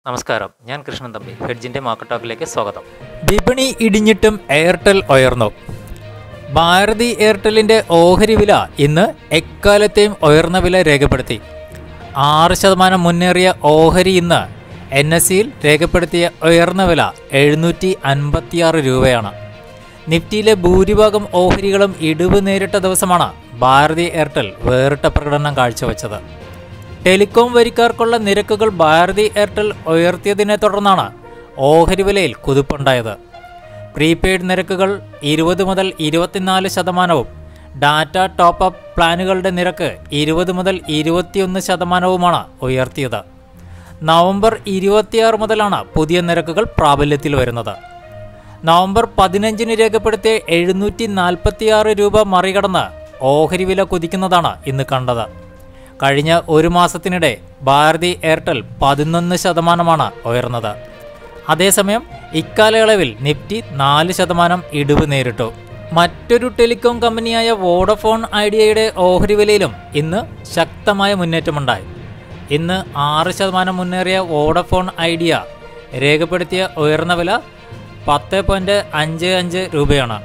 നമസ്കാരം ഞാൻ കൃഷ്ണൻ തമ്പി ഹെഡ്ജിന്റെ മാർക്കറ്റ് ടോക്കിലേക്ക് സ്വാഗതം വിപണി ഇടിഞ്ഞിട്ടും എയർടെൽ ഉയർന്നു ഭാരതി എയർടെല്ലിന്റെ ഓഹരി വില ഇന്ന് എക്കാലത്തെയും ഉയർന്ന വില രേഖപ്പെടുത്തി ആറ് ശതമാനം മുന്നേറിയ ഓഹരി ഇന്ന് എൻ എസ് സിയിൽ രേഖപ്പെടുത്തിയ ഉയർന്ന വില എഴുന്നൂറ്റി അൻപത്തിയാറ് രൂപയാണ് നിഫ്റ്റിയിലെ ഭൂരിഭാഗം ഓഹരികളും ഇടിവ് നേരിട്ട ദിവസമാണ് ഭാരതി എയർടെൽ വേറിട്ട പ്രകടനം കാഴ്ചവെച്ചത് ടെലികോം വരിക്കാർക്കുള്ള നിരക്കുകൾ ഭാരതി എയർടെൽ ഉയർത്തിയതിനെ തുടർന്നാണ് ഓഹരി വിലയിൽ കുതിപ്പുണ്ടായത് പ്രീപെയ്ഡ് നിരക്കുകൾ ഇരുപത് മുതൽ ഇരുപത്തിനാല് ശതമാനവും ഡാറ്റ ടോപ്പ് അപ്പ് പ്ലാനുകളുടെ നിരക്ക് ഇരുപത് മുതൽ ഇരുപത്തിയൊന്ന് ശതമാനവുമാണ് ഉയർത്തിയത് നവംബർ ഇരുപത്തിയാറ് മുതലാണ് പുതിയ നിരക്കുകൾ പ്രാബല്യത്തിൽ വരുന്നത് നവംബർ പതിനഞ്ചിന് രേഖപ്പെടുത്തിയ എഴുന്നൂറ്റി നാൽപ്പത്തിയാറ് രൂപ മറികടന്ന് ഓഹരി വില കുതിക്കുന്നതാണ് ഇന്ന് കണ്ടത് കഴിഞ്ഞ ഒരു മാസത്തിനിടെ ഭാരതി എയർടെൽ പതിനൊന്ന് ശതമാനമാണ് ഉയർന്നത് അതേസമയം ഇക്കാലയളവിൽ നിഫ്റ്റി നാല് ശതമാനം ഇടിവ് നേരിട്ടു മറ്റൊരു ടെലികോം കമ്പനിയായ വോഡഫോൺ ഐഡിയയുടെ ഓഹരി വിലയിലും ഇന്ന് ശക്തമായ മുന്നേറ്റമുണ്ടായി ഇന്ന് ആറ് ശതമാനം മുന്നേറിയ വോഡഫോൺ ഐഡിയ രേഖപ്പെടുത്തിയ ഉയർന്ന വില പത്ത് പോയിന്റ് അഞ്ച് അഞ്ച് രൂപയാണ്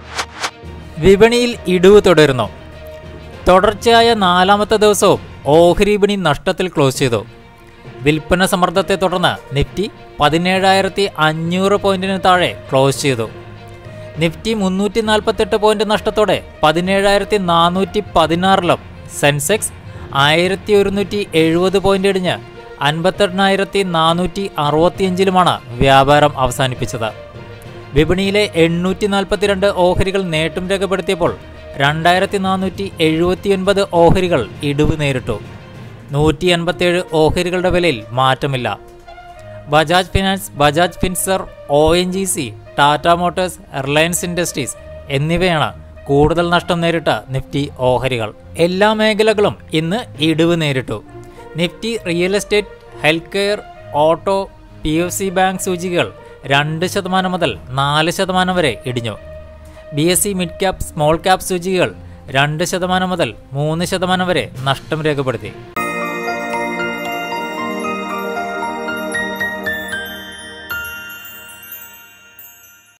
വിപണിയിൽ ഇടിവ് തുടരുന്നു തുടർച്ചയായ നാലാമത്തെ ദിവസവും ഓഹരി വിപണി നഷ്ടത്തിൽ ക്ലോസ് ചെയ്തു വിൽപ്പന സമ്മർദ്ദത്തെ തുടർന്ന് നിഫ്റ്റി പതിനേഴായിരത്തി അഞ്ഞൂറ് പോയിന്റിന് താഴെ ക്ലോസ് ചെയ്തു നിഫ്റ്റി മുന്നൂറ്റി നാൽപ്പത്തെട്ട് പോയിന്റ് നഷ്ടത്തോടെ പതിനേഴായിരത്തി നാനൂറ്റി പതിനാറിലും സെൻസെക്സ് ആയിരത്തി ഒരുന്നൂറ്റി എഴുപത് പോയിന്റ് ഇടിഞ്ഞ് അൻപത്തെണ്ണായിരത്തി നാനൂറ്റി അറുപത്തിയഞ്ചിലുമാണ് വ്യാപാരം അവസാനിപ്പിച്ചത് വിപണിയിലെ എണ്ണൂറ്റി നാൽപ്പത്തിരണ്ട് ഓഹരികൾ നേട്ടം രേഖപ്പെടുത്തിയപ്പോൾ രണ്ടായിരത്തി നാനൂറ്റി എഴുപത്തിയൊൻപത് ഓഹരികൾ ഇടിവ് നേരിട്ടു നൂറ്റി എൺപത്തിയേഴ് ഓഹരികളുടെ വിലയിൽ മാറ്റമില്ല Bajaj Finance Bajaj Finserv O N G C Tata Motors Reliance Industries എന്നിവയാണ് കൂടുതൽ നഷ്ടം നേരിട്ട നിഫ്റ്റി ഓഹരികൾ എല്ലാ മേഖലകളും ഇന്ന് ഇടിവ് നേരിട്ടു Nifty real estate health care auto P F C bank സൂചികകൾ രണ്ട് ശതമാനം മുതൽ നാല് ശതമാനം വരെ ഇടിഞ്ഞു B S E mid cap small cap സൂചികകൾ രണ്ട് ശതമാനം മുതൽ മൂന്ന് ശതമാനം വരെ നഷ്ടം രേഖപ്പെടുത്തി